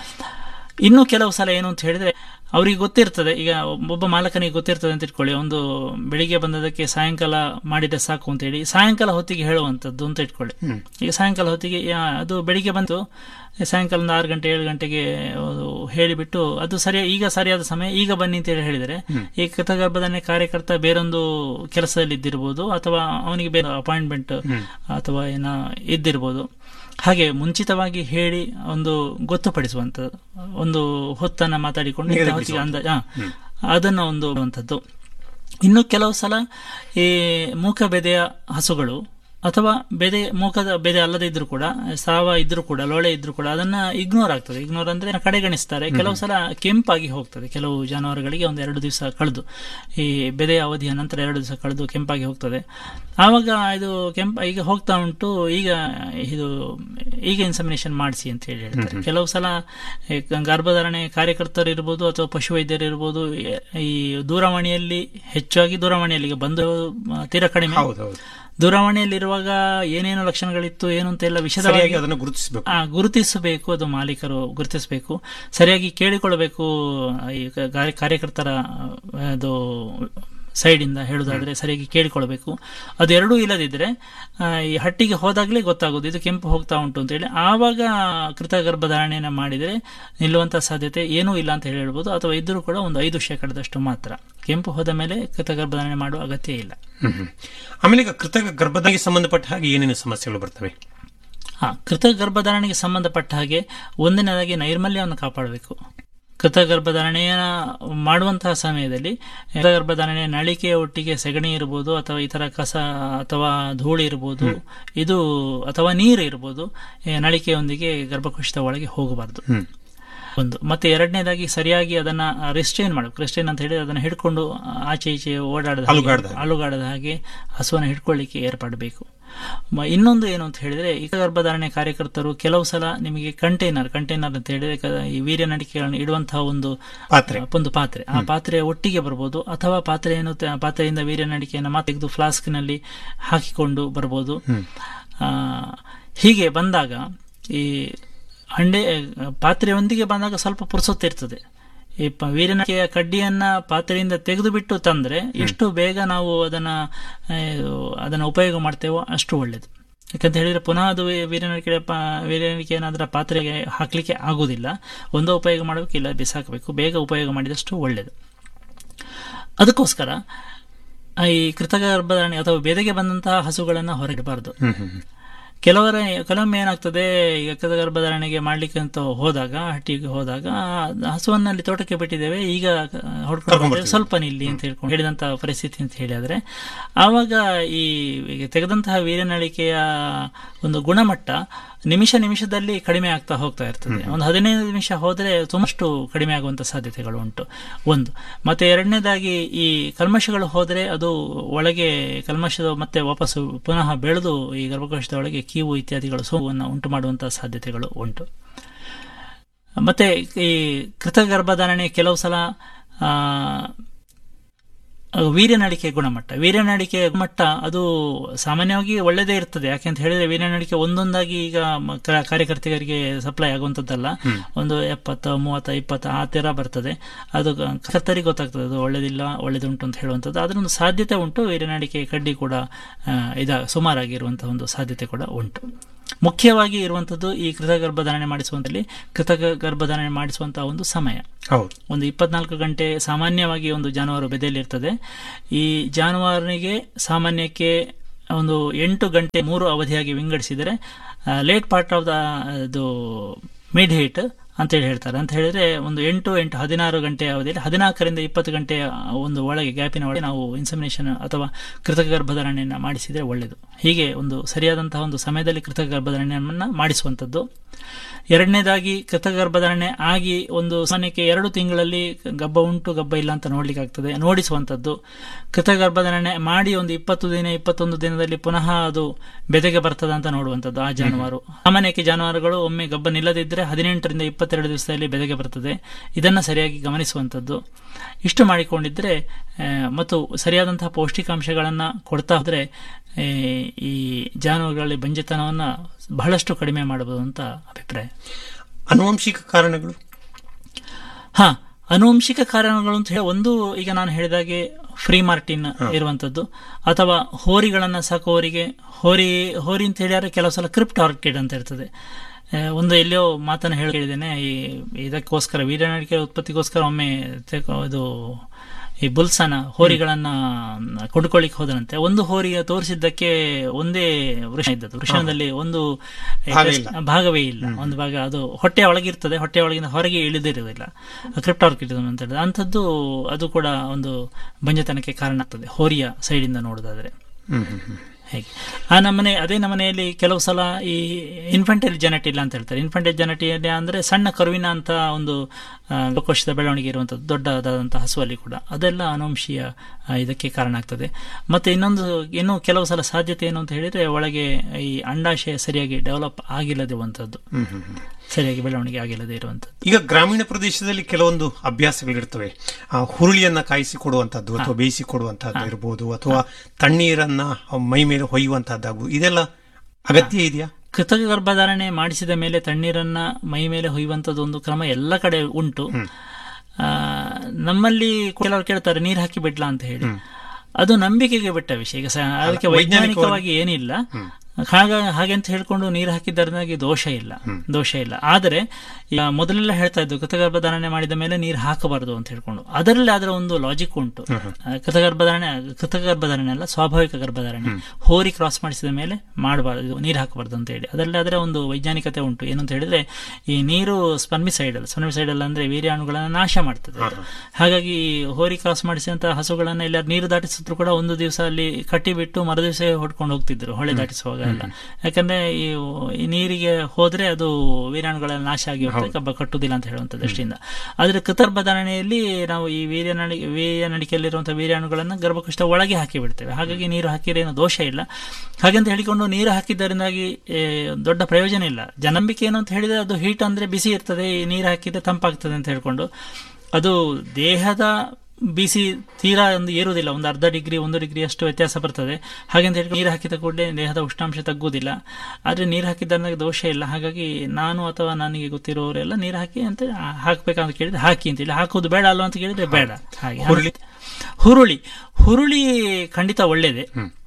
A: ಇನ್ನು ಕೆಲವು ಸಲ ಏನು ಅಂತ ಹೇಳಿದ್ರೆ ಅವ್ರಿಗೆ ಗೊತ್ತಿರ್ತದೆ ಈಗ ಒಬ್ಬ ಮಾಲಕನಿಗೆ ಗೊತ್ತಿರ್ತದೆ ಅಂತ ಇಟ್ಕೊಳ್ಳಿ ಒಂದು ಬೆಳಿಗ್ಗೆ ಬಂದದಕ್ಕೆ ಸಾಯಂಕಾಲ ಮಾಡಿದ್ರೆ ಸಾಕು ಅಂತ ಹೇಳಿ ಸಾಯಂಕಾಲ ಹೊತ್ತಿಗೆ ಹೇಳುವಂಥದ್ದು ಅಂತ ಇಟ್ಕೊಳ್ಳಿ ಈಗ ಸಾಯಂಕಾಲ ಹೊತ್ತಿಗೆ ಯಾ- ಅದು ಬೆಳಿಗ್ಗೆ ಬಂತು ಸಾಯಂಕಾಲ ಒಂದು ಆರು ಗಂಟೆ ಏಳು ಗಂಟೆಗೆ ಅದು ಹೇಳಿಬಿಟ್ಟು ಅದು ಸರಿಯ ಈಗ ಸರಿಯಾದ ಸಮಯ ಈಗ ಬನ್ನಿ ಅಂತ ಹೇಳಿ ಹೇಳಿದರೆ ಈ ಕೃತಗರ್ಭಧಾರಣೆ ಕಾರ್ಯಕರ್ತ ಬೇರೊಂದು ಕೆಲಸದಲ್ಲಿ ಇದ್ದಿರ್ಬೋದು ಅಥವಾ ಅವನಿಗೆ ಬೇರೆ ಅಪಾಯಿಂಟ್ಮೆಂಟ್ ಅಥವಾ ಏನ ಇದ್ದಿರ್ಬೋದು ಹಾಗೆ ಮುಂಚಿತವಾಗಿ ಹೇಳಿ ಒಂದು ಗೊತ್ತುಪಡಿಸುವಂಥದ್ದು ಒಂದು ಹೊತ್ತನ್ನ ಮಾತಾಡಿಕೊಂಡು ಇಂಥ ಹೊತ್ತಿಗೆ ಅಂದಾಜ ಹಾ, ಅದನ್ನ ಒಂದು ಮಾಡುವಂಥದ್ದು ಇನ್ನು ಕೆಲವು ಸಲ ಈ ಮೂಕ ಬೆದೆಯ ಹಸುಗಳು ಅಥವಾ ಬೆದೆ ಮೂಕದ ಬೆದೆ ಅಲ್ಲದೆ ಇದ್ರೂ ಕೂಡ ಸಾವ ಇದ್ರೂ ಕೂಡ ಲೋಳೆ ಇದ್ರೂ ಕೂಡ ಅದನ್ನ ಇಗ್ನೋರ್ ಆಗ್ತದೆ ಇಗ್ನೋರ್ ಅಂದ್ರೆ ಕಡೆಗಣಿಸ್ತಾರೆ ಕೆಲವು ಸಲ ಕೆಂಪಾಗಿ ಹೋಗ್ತದೆ ಕೆಲವು ಜಾನುವಾರುಗಳಿಗೆ ಒಂದು ಎರಡು ದಿವಸ ಕಳೆದು ಈ ಬೆದೆಯ ಅವಧಿಯ ನಂತರ ಎರಡು ದಿವಸ ಕಳೆದು ಕೆಂಪಾಗಿ ಹೋಗ್ತದೆ ಆವಾಗ ಇದು ಕೆಂಪ ಈಗ ಹೋಗ್ತಾ ಉಂಟು ಈಗ ಇದು ಈಗ ಇನ್ಸಮಿನೇಷನ್ ಮಾಡಿಸಿ ಅಂತ ಹೇಳಿ ಹೇಳ್ತಾರೆ ಕೆಲವು ಸಲ ಈ ಗರ್ಭಧಾರಣೆ ಕಾರ್ಯಕರ್ತರು ಇರ್ಬೋದು ಅಥವಾ ಪಶುವೈದ್ಯರು ಇರ್ಬೋದು ಈ ದೂರವಾಣಿಯಲ್ಲಿ ಹೆಚ್ಚಾಗಿ ದೂರವಾಣಿಯಲ್ಲಿ ಈಗ ಬಂದು ಆ, ತೀರಾ ಕಡಿಮೆ
B: ಹೌದೌದು
A: ದೂರವಾಣಿಯಲ್ಲಿರುವಾಗ ಏನೇನು ಲಕ್ಷಣಗಳಿತ್ತು ಏನು ಅಂತ ಎಲ್ಲ ವಿಷಯವಾಗಿ
B: ಸರಿಯಾಗಿ ಅದನ್ನು ಗುರುತಿಸಬೇಕು
A: ಆ, ಗುರುತಿಸಬೇಕು ಅದು ಮಾಲೀಕರು ಗುರುತಿಸಬೇಕು ಸರಿಯಾಗಿ ಕೇಳಿಕೊಳ್ಳಬೇಕು ಈ ಕಾರ್ಯ- ಕಾರ್ಯಕರ್ತರ ಆ, ಅದು ಸೈಡ್ ಇಂದ ಹೇಳುದಾದ್ರೆ ಸರಿಯಾಗಿ ಕೇಳಿಕೊಳ್ಬೇಕು ಅದು ಎರಡೂ ಇಲ್ಲದಿದ್ರೆ ಆ, ಈ ಹಟ್ಟಿಗೆ ಹೋದಾಗಲೇ ಗೊತ್ತಾಗೋದು ಇದು ಕೆಂಪು ಹೋಗ್ತಾ ಉಂಟು ಅಂತ ಹೇಳಿ ಆವಾಗ ಕೃತ ಗರ್ಭಧಾರಣೆಯನ್ನ ಮಾಡಿದರೆ ನಿಲ್ಲುವಂತ ಸಾಧ್ಯತೆ ಏನೂ ಇಲ್ಲ ಅಂತ ಹೇಳಿ ಹೇಳ್ಬೋದು ಅಥವಾ ಇದ್ರೂ ಕೂಡ ಒಂದು ಐದು ಶೇಕಡದಷ್ಟು ಮಾತ್ರ ಕೆಂಪು ಹೋದ ಮೇಲೆ ಕೃತ ಗರ್ಭಧಾರಣೆ ಮಾಡುವ ಅಗತ್ಯ ಇಲ್ಲ
B: ಹ್ಮ್ ಹ್ಮ್. ಆಮೇಲೆ ಈಗ ಕೃತಕ ಗರ್ಭಧಾರಣೆಗೆ ಸಂಬಂಧಪಟ್ಟ ಹಾಗೆ ಏನೇನು ಸಮಸ್ಯೆಗಳು ಬರ್ತವೆ
A: ಹಾ ಕೃತಕ ಗರ್ಭಧಾರಣೆಗೆ ಸಂಬಂಧಪಟ್ಟ ಹಾಗೆ ಒಂದನೇದಾಗಿ ನೈರ್ಮಲ್ಯವನ್ನು ಕಾಪಾಡಬೇಕು ಕೃತಕ ಗರ್ಭಧಾರಣೆಯ ಮಾಡುವಂತಹ ಸಮಯದಲ್ಲಿ ಕೃತಕ ಗರ್ಭಧಾರಣೆಯ ನಳಿಕೆಯ ಒಟ್ಟಿಗೆ ಸೆಗಣಿ ಇರ್ಬೋದು ಅಥವಾ ಇತರ ಕಸ ಅಥವಾ ಧೂಳು ಇರ್ಬೋದು ಇದು ಅಥವಾ ನೀರು ಇರ್ಬೋದು ಏ, ನಳಿಕೆಯೊಂದಿಗೆ ಗರ್ಭಕೋಶದ ಒಳಗೆ ಹೋಗಬಾರದು
B: ಹ್ಮ್
A: ಒಂದು ಮತ್ತೆ ಎರಡನೇದಾಗಿ ಸರಿಯಾಗಿ ಅದನ್ನ ರಿಸ್ಟ್ರೈನ್ ಮಾಡಬೇಕು ರಿಸ್ಟ್ರೈನ್ ಅಂತ ಹೇಳಿ ಅದನ್ನ ಹಿಡ್ಕೊಂಡು ಆಚೆ ಈಚೆ ಓಡಾಡದ ಹಾಗೆ-
B: ಅಲುಗಾಡದ ಹಾಗೆ.
A: ಅಲುಗಾಡದ ಹಾಗೆ ಹಸುವನ್ನು ಹಿಡ್ಕೊಳ್ಳಿಕ್ಕೆ ಏರ್ಪಡಬೇಕು ಮ- ಇನ್ನೊಂದು ಏನು ಅಂತ ಹೇಳಿದ್ರೆ ಈ ಗರ್ಭಧಾರಣೆ ಕಾರ್ಯಕರ್ತರು ಕೆಲವು ಸಲ ನಿಮಗೆ ಕಂಟೈನರ್ ಕಂಟೈನರ್ ಅಂತ ಹೇಳಿದ್ರೆ ಕ- ಈ ವೀರ್ಯ ನಡಿಕೆಗಳನ್ನು ಇಡುವಂತಹ ಒಂದು
B: ಪಾತ್ರೆ
A: ಒಂದು ಪಾತ್ರೆ ಆ ಪಾತ್ರೆ ಒಟ್ಟಿಗೆ ಬರ್ಬೋದು ಅಥವಾ ಪಾತ್ರೆಯನ್ನು ತ- ಪಾತ್ರೆಯಿಂದ ವೀರ್ಯ ನಡಿಕೆಯನ್ನು ಮತ್ತೆ ತೆಗೆದು ಫ್ಲಾಸ್ಕ್ ನಲ್ಲಿ ಹಾಕಿಕೊಂಡು ಬರ್ಬೋದು ಆ, ಹೀಗೆ ಬಂದಾಗ ಈ ಹಂಡೆ ಪಾತ್ರೆಯೊಂದಿಗೆ ಬಂದಾಗ ಸ್ವಲ್ಪ ಪುರ್ಸೊತ್ತಿರ್ತದೆ ಈ ಪ- ವೀರ್ಯನಡಿಕೆಯ ಕಡ್ಡಿಯನ್ನ ಪಾತ್ರೆಯಿಂದ ತೆಗೆದು ಬಿಟ್ಟು ತಂದ್ರೆ ಎಷ್ಟು ಬೇಗ ನಾವು ಅದನ್ನ ಆ, ಅದನ್ನ ಉಪಯೋಗ ಮಾಡ್ತೇವೋ ಅಷ್ಟು ಒಳ್ಳೇದು ಯಾಕಂತ ಹೇಳಿದ್ರೆ ಪುನಃ ಅದು ವೀರ್ಯನಡಿಕೆ ವೀರ್ಯನಡಿಕೆ ಏನಾದ್ರೂ ಪಾತ್ರೆಗೆ ಹಾಕ್ಲಿಕ್ಕೆ ಆಗುದಿಲ್ಲ ಒಂದು ಉಪಯೋಗ ಮಾಡಬೇಕು ಇಲ್ಲ ಬಿಸಾಕಬೇಕು ಬೇಗ ಉಪಯೋಗ ಮಾಡಿದಷ್ಟು ಒಳ್ಳೇದು ಅದಕ್ಕೋಸ್ಕರ ಆ, ಈ ಕೃತಕ ಗರ್ಭಧಾರಣೆ ಅಥವಾ ಬೆದೆಗೆ ಬಂದಂತಹ ಹಸುಗಳನ್ನು ಹೊರಗಿಡಬಾರದು
B: ಹ್ಮ್ ಹ್ಮ್ ಹ್ಮ್.
A: ಕೆಲವರ ಕೆಲವೊಮ್ಮೆ ಏನಾಗ್ತದೆ ಈಗ ಕೃತಕ ಗರ್ಭಧಾರಣೆಗೆ ಮಾಡ್ಲಿಕ್ಕೆ ಅಂತ ಹೋದಾಗ ಹಟ್ಟಿಗೆ ಹೋದಾಗ ಆ ಹಸುವನ್ನಲ್ಲಿ ತೋಟಕ್ಕೆ ಬಿಟ್ಟಿದ್ದೇವೆ ಈಗ ಹೊಡ್ಕೊಂಡು ಬರ್ತೇವೆ, ಸ್ವಲ್ಪ ನಿಲ್ಲಿ ಅಂತ ಹೇಳ್ಕೊಂಡು ಹೇಳಿದಂತಹ ಪರಿಸ್ಥಿತಿ ಅಂತ ಹೇಳಿದ್ರೆ ಆವಾಗ ಈ ಈಗ ತೆಗೆದಂತಹ ವೀರ್ಯನಳಿಕೆಯ ಒಂದು ಗುಣಮಟ್ಟ ನಿಮಿಷ ನಿಮಿಷದಲ್ಲಿ ಕಡಿಮೆ ಆಗ್ತಾ ಹೋಗ್ತಾ ಇರ್ತದೆ ಒಂದು ಹದಿನೈದು ನಿಮಿಷ ಹೋದ್ರೆ ತುಂಬಷ್ಟು ಕಡಿಮೆ ಆಗುವಂತ ಸಾಧ್ಯತೆಗಳು ಉಂಟು ಒಂದು ಮತ್ತೆ ಎರಡನೇದಾಗಿ ಈ ಕಲ್ಮಶಗಳು ಹೋದ್ರೆ ಅದು ಒಳಗೆ ಕಲ್ಮಶದ ಮತ್ತೆ ವಾಪಸ್ಸು ಪುನಃ ಬೆಳೆದು ಈ ಗರ್ಭಕೋಶದ ಒಳಗೆ ಕೀವು ಇತ್ಯಾದಿಗಳು ಸೋವನ್ನು ಉಂಟು ಮಾಡುವಂತಹ ಸಾಧ್ಯತೆಗಳು ಉಂಟು ಮತ್ತೆ ಈ ಕೃತಕ ಗರ್ಭಧಾರಣೆ ಕೆಲವು ಸಲ ಆ, ವೀರ್ಯನಡಿಕೆ ಗುಣಮಟ್ಟ ವೀರ್ಯನಡಿಕೆ ಗುಣಮಟ್ಟ ಅದು ಸಾಮಾನ್ಯವಾಗಿ ಒಳ್ಳೆದೇ ಇರ್ತದೆ ಯಾಕೆಂತ ಹೇಳಿದ್ರೆ ವೀರ್ಯನಡಿಕೆ ಒಂದೊಂದಾಗಿ ಈಗ ಮ- ಕ- ಕಾರ್ಯಕರ್ತೆಯರಿಗೆ ಸಪ್ಲೈ ಆಗುವಂತದ್ದಲ್ಲ ಒಂದು ಎಪ್ಪತ್ತು ಮೂವತ್ತ ಇಪ್ಪತ್ತು ಆ ತರ ಬರ್ತದೆ ಅದು ಕ- ಕರ್ತರಿಗೆ ಗೊತ್ತಾಗ್ತದೆ ಅದು ಒಳ್ಳೇದಿಲ್ಲ ಒಳ್ಳೇದುಂಟು ಅಂತ ಹೇಳುವಂಥದ್ದು ಅದರ ಒಂದು ಸಾಧ್ಯತೆ ಉಂಟು ವೀರ್ಯನಡಿಕೆ ಕಡ್ಡಿ ಕೂಡ ಆ, ಇದ ಸುಮಾರಾಗಿರುವಂತಹ ಒಂದು ಸಾಧ್ಯತೆ ಕೂಡ ಉಂಟು ಮುಖ್ಯವಾಗಿ ಇರುವಂಥದ್ದು ಈ ಕೃತಕ ಗರ್ಭಧಾರಣೆ ಮಾಡಿಸುವಂತಲ್ಲಿ ಕೃತಕ ಗರ್ಭಧಾರಣೆ ಮಾಡಿಸುವಂತಹ ಒಂದು ಸಮಯ
B: ಹೌದು
A: ಒಂದು ಇಪ್ಪತ್ನಾಲ್ಕು ಗಂಟೆ ಸಾಮಾನ್ಯವಾಗಿ ಒಂದು ಜಾನುವಾರು ಬೆದೆಯಲ್ಲಿರ್ತದೆ ಈ ಜಾನುವಾರನಿಗೆ ಸಾಮಾನ್ಯಕ್ಕೆ ಒಂದು ಎಂಟು ಗಂಟೆ ಮೂರು ಅವಧಿಯಾಗಿ ವಿಂಗಡಿಸಿದರೆ ಲೇಟ್ ಪಾರ್ಟ್ ಆಫ್ ದ ಇದು ಮಿಡ್ ಹೀಟ್ ಅಂತೇಳಿ ಹೇಳ್ತಾರೆ ಅಂತ ಹೇಳಿದ್ರೆ ಒಂದು ಎಂಟು ಎಂಟು ಹದಿನಾರು ಗಂಟೆ ಅವಧಿಯಲ್ಲಿ ಹದಿನಾಲ್ಕರಿಂದ ಇಪ್ಪತ್ತು ಗಂಟೆಯ ಒಂದು ಒಳಗೆ ಗ್ಯಾಪಿನ ಒಳಗೆ ನಾವು ಇನ್ಸಮಿನೇಷನ್ ಅಥವಾ ಕೃತಕ ಗರ್ಭಧಾರಣೆಯನ್ನು ಮಾಡಿಸಿದರೆ ಒಳ್ಳೆಯದು ಹೀಗೆ ಒಂದು ಸರಿಯಾದಂತಹ ಒಂದು ಸಮಯದಲ್ಲಿ ಕೃತಕ ಗರ್ಭಧಾರಣೆಯನ್ನು ಮಾಡಿಸುವಂಥದ್ದು ಎರಡನೇದಾಗಿ ಕೃತಕ ಗರ್ಭಧಾರಣೆ ಆಗಿ ಒಂದು ಸಾಮಾನ್ಯಕ್ಕೆ ಎರಡು ತಿಂಗಳಲ್ಲಿ ಗಬ್ಬ ಉಂಟು ಗಬ್ಬ ಇಲ್ಲ ಅಂತ ನೋಡ್ಲಿಕ್ಕೆ ಆಗ್ತದೆ ನೋಡಿಸುವಂಥದ್ದು ಕೃತಕ ಗರ್ಭಧಾರಣೆ ಮಾಡಿ ಒಂದು ಇಪ್ಪತ್ತು ದಿನ ಇಪ್ಪತ್ತೊಂದು ದಿನದಲ್ಲಿ ಪುನಃ ಅದು ಬೆದೆಗೆ ಬರ್ತದ ಅಂತ ನೋಡುವಂಥದ್ದು ಆ ಜಾನುವಾರು ಸಾಮಾನ್ಯಕ್ಕೆ ಜಾನುವಾರುಗಳು ಒಮ್ಮೆ ಗಬ್ಬ ನಿಲ್ಲದಿದ್ದರೆ ಹದಿನೆಂಟರಿಂದ ಇಪ್ಪತ್ತೆರಡು ದಿವಸದಲ್ಲಿ ಬೆದೆಗೆ ಬರ್ತದೆ ಇದನ್ನು ಸರಿಯಾಗಿ ಗಮನಿಸುವಂಥದ್ದು ಇಷ್ಟು ಮಾಡಿಕೊಂಡಿದ್ರೆ ಆ, ಮತ್ತು ಸರಿಯಾದಂತಹ ಪೌಷ್ಟಿಕಾಂಶಗಳನ್ನು ಕೊಡ್ತಾ ಹೋದರೆ ಆ, ಈ ಜಾನುವಾರುಗಳಲ್ಲಿ ಬಂಜೆತನವನ್ನು ಬಹಳಷ್ಟು ಕಡಿಮೆ ಮಾಡಬಹುದು ಅಂತ ಅಭಿಪ್ರಾಯ
B: ಅನುವಂಶಿಕ ಕಾರಣಗಳು
A: ಹಾ ಅನುವಂಶಿಕ ಕಾರಣಗಳು ಅಂತ ಹೇಳಿ ಒಂದು ಈಗ ನಾನು ಹೇಳಿದಾಗೆ ಫ್ರೀ ಮಾರ್ಟಿನ್ ಇರುವಂತದ್ದು ಅಥವಾ ಹೋರಿಗಳನ್ನ ಸಾಕುವವರಿಗೆ ಹೋರಿ ಹೋರಿ ಅಂತ ಹೇಳಿದ್ರೆ ಕೆಲವು ಸಲ ಕ್ರಿಪ್ಟ್ ಆರ್ಕಿಡ್ ಅಂತ ಇರ್ತದೆ ಆ, ಒಂದು ಎಲ್ಲಿಯೋ ಮಾತನ್ನು ಹೇಳಿ ಹೇಳಿದ್ದೇನೆ ಈ ಇದಕ್ಕೋಸ್ಕರ ವೀರ್ಯನಾಡಿಕೆ ಉತ್ಪತ್ತಿಗೋಸ್ಕರ ಒಮ್ಮೆ ತೆಕ- ಇದು ಈ ಬುಲ್ಸನ ಹೋರಿಗಳನ್ನ ಕೊಂಡ್ಕೊಳ್ಳಿಕ್ಕೆ ಹೋದನಂತೆ ಒಂದು ಹೋರಿಯ ತೋರಿಸಿದ್ದಕ್ಕೆ ಒಂದೇ ವೃಷ ಇದ್ದದ್ದು ವೃಷಣದಲ್ಲಿ ಒಂದು
B: ಭಾಗ ಇಲ್ಲ.
A: ಭಾಗವೇ ಇಲ್ಲ ಒಂದು ಭಾಗ ಅದು ಹೊಟ್ಟೆ ಒಳಗಿರ್ತದೆ ಹೊಟ್ಟೆ ಒಳಗಿಂದ ಹೊರಗೆ ಇಳಿದಿರುವುದಿಲ್ಲ ಕ್ರಿಪ್ಟಾರ್ಕಿಟಿಸಮ್ ಅಂತ ಹೇಳಿದ್ರೆ ಅಂಥದ್ದು ಅದು ಕೂಡ ಒಂದು ಬಂಜತನಕ್ಕೆ ಕಾರಣ ಆಗ್ತದೆ ಹೋರಿಯ ಸೈಡಿಂದ ನೋಡೋದಾದ್ರೆ
B: ಹ್ಮ್ ಹ್ಮ್ ಹ್ಮ್.
A: ಹೇಗೆ ಆ ನಮನೆ ಅದೇ ನಮನೆಯಲ್ಲಿ ಕೆಲವು ಸಲ ಈ ಇನ್ಫಂಟೈಲ್ ಜೆನೆಟಿಲ್ಲ ಅಂತ ಹೇಳ್ತಾರೆ ಇನ್ಫಂಟೈಲ್ ಜೆನೆಟಿಯಾ ಅಂದ್ರೆ ಸಣ್ಣ ಕರುವಿನ ಅಂತ ಒಂದು ಆ, ಕೋಶದ ಬೆಳವಣಿಗೆ ಇರುವಂಥದ್ದು ದೊಡ್ಡದಾದಂತಹ ಹಸುವಲ್ಲಿ ಕೂಡ ಅದೆಲ್ಲ ಅನುವಂಶೀಯ ಆ, ಇದಕ್ಕೆ ಕಾರಣ ಆಗ್ತದೆ ಮತ್ತೆ ಇನ್ನೊಂದು ಇನ್ನು ಕೆಲವು ಸಲ ಸಾಧ್ಯತೆ ಏನು ಅಂತ ಹೇಳಿದ್ರೆ ಒಳಗೆ ಈ ಅಂಡಾಶಯ ಸರಿಯಾಗಿ ಡೆವಲಪ್ ಆಗಿಲ್ಲದಿರುವಂಥದ್ದು
B: ಹ್ಮ್ ಹ್ಮ್ ಹ್ಮ್.
A: ಸರಿಯಾಗಿ ಬೆಳವಣಿಗೆ ಆಗಿಲ್ಲದೆ ಇರುವಂಥದ್ದು
B: ಈಗ ಗ್ರಾಮೀಣ ಪ್ರದೇಶದಲ್ಲಿ ಕೆಲವೊಂದು ಅಭ್ಯಾಸಗಳಿರ್ತವೆ ಆ, ಹುರುಳಿಯನ್ನ ಕಾಯಿಸಿ ಕೊಡುವಂತದ್ದು ಅಥವಾ ಬೇಯಿಸಿ ಕೊಡುವಂತಹದ್ದು ಇರಬಹುದು ಅಥವಾ ತಣ್ಣೀರನ್ನ ಮೈ ಮೇಲೆ ಹೊಯ್ಯುವಂತಹದ್ದಾಗು ಇದೆಲ್ಲ ಅಗತ್ಯ ಇದೆಯಾ
A: ಕೃತಕ ಗರ್ಭಧಾರಣೆ ಮಾಡಿಸಿದ ಮೇಲೆ ತಣ್ಣೀರನ್ನ ಮೈ ಮೇಲೆ ಹೊಯ್ಯುವಂಥದ್ದು ಒಂದು ಕ್ರಮ ಎಲ್ಲ ಕಡೆ ಉಂಟು ಆ, ನಮ್ಮಲ್ಲಿ ಕೆಲವರು ಕೇಳ್ತಾರೆ ನೀರು ಹಾಕಿ ಬಿಡ್ಲಾ ಅಂತ ಹೇಳಿ ಅದು ನಂಬಿಕೆಗೆ ಬಿಟ್ಟ ವಿಷಯ ಈಗ ಸ- ಅದಕ್ಕೆ ವೈಜ್ಞಾನಿಕವಾಗಿ ಏನಿಲ್ಲ ಹಾಗ ಹಾಗೆ ಅಂತ ಹೇಳ್ಕೊಂಡು ನೀರು ಹಾಕಿದ್ದರಿಂದಾಗಿ ದೋಷ ಇಲ್ಲ ದೋಷ ಇಲ್ಲ ಆದರೆ ಈಗ ಮೊದಲೆಲ್ಲ ಹೇಳ್ತಾ ಇದ್ದು ಕೃತಗರ್ಭಧಾರಣೆ ಮಾಡಿದ ಮೇಲೆ ನೀರು ಹಾಕಬಾರದು ಅಂತ ಹೇಳ್ಕೊಂಡು ಅದರಲ್ಲಿ ಅದರ ಒಂದು ಲಾಜಿಕ್ ಉಂಟು ಆ, ಕೃತಗರ್ಭಧಾರಣೆ ಕೃತಗರ್ಭಧಾರಣೆ ಅಲ್ಲ ಸ್ವಾಭಾವಿಕ ಗರ್ಭಧಾರಣೆ ಹೋರಿ ಕ್ರಾಸ್ ಮಾಡಿಸಿದ ಮೇಲೆ ಮಾಡಬಾರದು ನೀರು ಹಾಕಬಾರದು ಅಂತ ಹೇಳಿ ಅದರಲ್ಲಿ ಅದರ ಒಂದು ವೈಜ್ಞಾನಿಕತೆ ಉಂಟು ಏನು ಅಂತ ಹೇಳಿದ್ರೆ ಈ ನೀರು ಸ್ಪರ್ಮಿಸೈಡಲ್ ಸ್ಪರ್ಮಿಸೈಡಲ್ ಅಂದ್ರೆ ವೀರ್ಯಾಣುಗಳನ್ನು ನಾಶ ಮಾಡ್ತದೆ ಅದು. ಹಾಗಾಗಿ ಈ ಹೋರಿ ಕ್ರಾಸ್ ಮಾಡಿಸಿದಂತಹ ಹಸುಗಳನ್ನ ಎಲ್ಲ ನೀರು ದಾಟಿಸಿದ್ರು ಕೂಡ ಒಂದು ದಿವಸ ಅಲ್ಲಿ ಕಟ್ಟಿ ಬಿಟ್ಟು ಮರು ದಿವಸ ಹೊಡ್ಕೊಂಡು ಹೋಗ್ತಿದ್ರು ಹೊಳೆ ದಾಟಿಸುವಾಗ ಎಲ್ಲ ಯಾಕಂದ್ರೆ ಈ ಈ ನೀರಿಗೆ ಹೋದ್ರೆ ಅದು ವೀರ್ಯಾಣುಗಳೆಲ್ಲ ನಾಶ ಆಗಿ ಹೋಗ್ತದೆ ಕಬ್ಬ ಕಟ್ಟುದಿಲ್ಲ ಅಂತ ಹೇಳುವಂತ ದೃಷ್ಟಿಯಿಂದ ಆದ್ರೆ ಕೃತರ್ಭಧಾರಣೆಯಲ್ಲಿ ನಾವು ಈ ವೀರ್ಯ ನಡಿ ವೀರ್ಯ ನಡಿಕೆಯಲ್ಲಿರುವಂತಹ ವೀರ್ಯಾಣುಗಳನ್ನ ಗರ್ಭಕುಷ್ಟ ಒಳಗೆ ಹಾಕಿ ಬಿಡ್ತೇವೆ ಹಾಗಾಗಿ ನೀರು ಹಾಕಿದ್ರೆ ಏನು ದೋಷ ಇಲ್ಲ ಹಾಗಂತ ಹೇಳಿಕೊಂಡು ನೀರು ಹಾಕಿದ್ದರಿಂದಾಗಿ ಏ, ದೊಡ್ಡ ಪ್ರಯೋಜನ ಇಲ್ಲ ಜನಂಬಿಕೆ ಏನು ಅಂತ ಹೇಳಿದ್ರೆ ಅದು ಹೀಟ್ ಅಂದ್ರೆ ಬಿಸಿ ಇರ್ತದೆ ಈ ನೀರು ಹಾಕಿದ್ರೆ ತಂಪಾಗ್ತದೆ ಅಂತ ಹೇಳ್ಕೊಂಡು ಅದು ದೇಹದ ಬಿಸಿ ತೀರಾ ಒಂದು ಏರುವುದಿಲ್ಲ ಒಂದು ಅರ್ಧ ಡಿಗ್ರಿ ಒಂದು ಡಿಗ್ರಿ ಅಷ್ಟು ವ್ಯತ್ಯಾಸ ಬರ್ತದೆ ಹಾಗಂತ ಹೇಳಿ ನೀರು ಹಾಕಿದ ಕೂಡಲೇ ದೇಹದ ಉಷ್ಣಾಂಶ ತಗ್ಗುವುದಿಲ್ಲ ಆದರೆ ನೀರು ಹಾಕಿದ್ದನ್ನಾಗ ದೋಷ ಇಲ್ಲ ಹಾಗಾಗಿ ನಾನು ಅಥವಾ ನನಗೆ ಗೊತ್ತಿರೋರೆಲ್ಲ ನೀರು ಹಾಕಿ ಅಂತ ಹಾಕ್ಬೇಕಂತ ಕೇಳಿದ್ರೆ ಹಾಕಿ ಅಂತ ಹೇಳಿ ಹಾಕೋದು ಬೇಡ ಅಲ್ವಾ ಅಂತ ಕೇಳಿದ್ರೆ ಬೇಡ ಹಾಗೆ
B: ಹುರುಳಿ?
A: ಹುರುಳಿ ಹುರುಳಿ ಖಂಡಿತ ಒಳ್ಳೇದೇ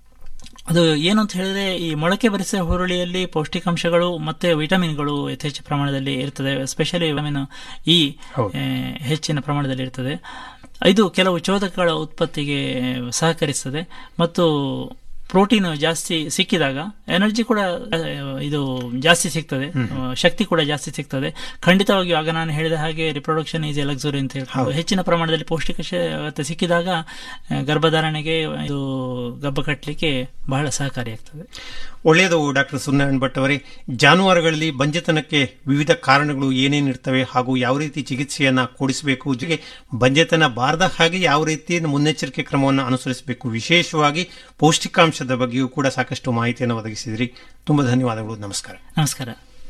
A: ಅದು ಏನು ಅಂತ ಹೇಳಿದ್ರೆ ಈ ಮೊಳಕೆ ಬರಿಸಿದ ಹುರುಳಿಯಲ್ಲಿ ಪೌಷ್ಟಿಕಾಂಶಗಳು ಮತ್ತೆ ವಿಟಮಿನ್ಗಳು ಯಥೇಚ್ಛ ಪ್ರಮಾಣದಲ್ಲಿ ಇರ್ತದೆ ಎಸ್ಪೆಷಲಿ ವಿಟಮಿನ್ ಇ
B: ಹೌದು.
A: ಹೆಚ್ಚಿನ ಪ್ರಮಾಣದಲ್ಲಿ ಇರ್ತದೆ ಇದು ಕೆಲವು ಚೋದಕಗಳ ಉತ್ಪತ್ತಿಗೆ ಸಹಕರಿಸ್ತದೆ ಮತ್ತು ಪ್ರೋಟೀನ್ ಜಾಸ್ತಿ ಸಿಕ್ಕಿದಾಗ ಎನರ್ಜಿ ಕೂಡ ಆ, ಇದು ಜಾಸ್ತಿ ಸಿಗ್ತದೆ ಆ, ಶಕ್ತಿ ಕೂಡ ಜಾಸ್ತಿ ಸಿಗ್ತದೆ ಖಂಡಿತವಾಗಿಯೂ ಆಗ ನಾನು ಹೇಳಿದ ಹಾಗೆ ರಿಪ್ರೊಡಕ್ಷನ್ ಈಸ್ ಎ ಲಕ್ಸುರಿ ಅಂತ ಹೇಳ್ಕೊಂಡು ಹೆಚ್ಚಿನ ಪ್ರಮಾಣದಲ್ಲಿ ಪೌಷ್ಟಿಕಾಂಶ ಸಿಕ್ಕಿದಾಗ ಆ, ಗರ್ಭಧಾರಣೆಗೆ ಇದು ಗಬ್ಬ ಕಟ್ಟಲಿಕ್ಕೆ ಬಹಳ ಸಹಕಾರಿಯಾಗ್ತದೆ
B: ಒಳ್ಳೆಯದು ಡಾಕ್ಟರ್ ಸುನಾರಾಯಣ್ ಭಟ್ ಅವರೇ ಜಾನುವಾರುಗಳಲ್ಲಿ ಬಂಜೆತನಕ್ಕೆ ವಿವಿಧ ಕಾರಣಗಳು ಏನೇನು ಇರ್ತವೆ ಹಾಗೂ ಯಾವ ರೀತಿ ಚಿಕಿತ್ಸೆಯನ್ನ ಕೊಡಿಸಬೇಕು ಜೊತೆಗೆ ಬಂಜೆತನ ಬಾರದ ಹಾಗೆ ಯಾವ ರೀತಿ ಮುನ್ನೆಚ್ಚರಿಕೆ ಕ್ರಮವನ್ನು ಅನುಸರಿಸಬೇಕು ವಿಶೇಷವಾಗಿ ಪೌಷ್ಟಿಕಾಂಶದ ಬಗ್ಗೆಯೂ ಕೂಡ ಸಾಕಷ್ಟು ಮಾಹಿತಿಯನ್ನು ಒದಗಿಸಿದ್ರಿ ತುಂಬಾ ಧನ್ಯವಾದಗಳು ನಮಸ್ಕಾರ
A: ನಮಸ್ಕಾರ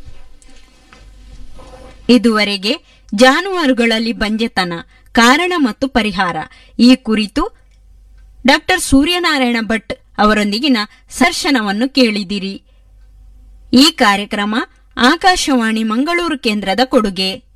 C: ಇದುವರೆಗೆ ಜಾನುವಾರುಗಳಲ್ಲಿ ಬಂಜೆತನ ಕಾರಣ ಮತ್ತು ಪರಿಹಾರ ಈ ಕುರಿತು ಡಾಕ್ಟರ್ ಸೂರ್ಯನಾರಾಯಣ ಭಟ್ ಅವರೊಂದಿಗಿನ ಸರ್ಶನವನ್ನು ಕೇಳಿದಿರಿ ಈ ಕಾರ್ಯಕ್ರಮ ಆಕಾಶವಾಣಿ ಮಂಗಳೂರು ಕೇಂದ್ರದ ಕೊಡುಗೆ